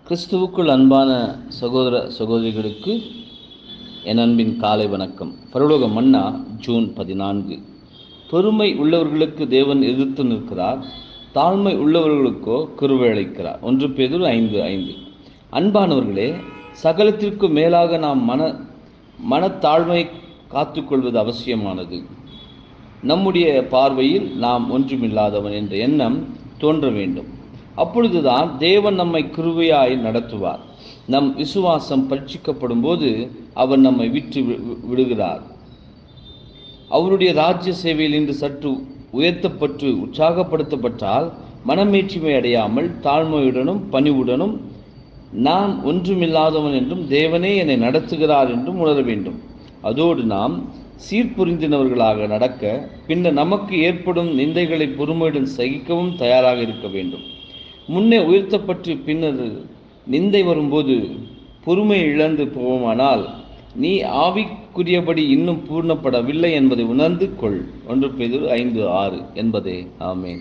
கிறிஸ்துவுக்குள் அன்பான சகோதர சகோதரிகளுக்கு என் அன்பின் காலை வணக்கம் பரலோக மன்னா ஜூன் பதினான்கு பெருமை உள்ளவர்களுக்கு தேவன் எதிர்த்து நிற்கிறார் தாழ்மை உள்ளவர்களுக்கோ கிருபை அளிக்கிறார் ஒன்று பேதுரு ஐந்து ஐந்து அன்பானவர்களே சகலத்திற்கு மேலாக நாம் மன மனத்தாழ்மை காத்துக்கொள்வது அவசியமானது நம்முடைய பார்வையில் நாம் ஒன்றுமில்லாதவன் என்ற எண்ணம் தோன்ற வேண்டும் அப்பொழுதுதான் தேவன் நம்மை கிருபையாய் நடத்துவார் நம் விசுவாசம் பரீட்சிக்கப்படும் போது அவர் நம்மை விட்டு வி- வி- விடுகிறார் அவருடைய ராஜ்ய சேவையில் இன்று சற்று உயர்த்தப்பட்டு உற்சாகப்படுத்தப்பட்டால் மனமேற்றுமை அடையாமல் தாழ்மையுடனும் பணிவுடனும் நான் ஒன்றுமில்லாதவன் என்றும் தேவனே என்னை நடத்துகிறார் என்றும் உணர வேண்டும் அதோடு நாம் சீர்புரிந்தினவர்களாக நடக்க பின்னர் நமக்கு ஏற்படும் நிந்தைகளை பொறுமையுடன் சகிக்கவும் தயாராக இருக்க வேண்டும் முன்னே உயர்த்தப்பட்டு பின்னர் நிந்தை வரும்போது பொறுமை இழந்து போவோமானால் நீ ஆவிக்குரியபடி இன்னும் பூர்ணப்படவில்லை என்பதை உணர்ந்து கொள் ஒன்று பேதுரு ஐந்து ஆறு என்பதே ஆமென்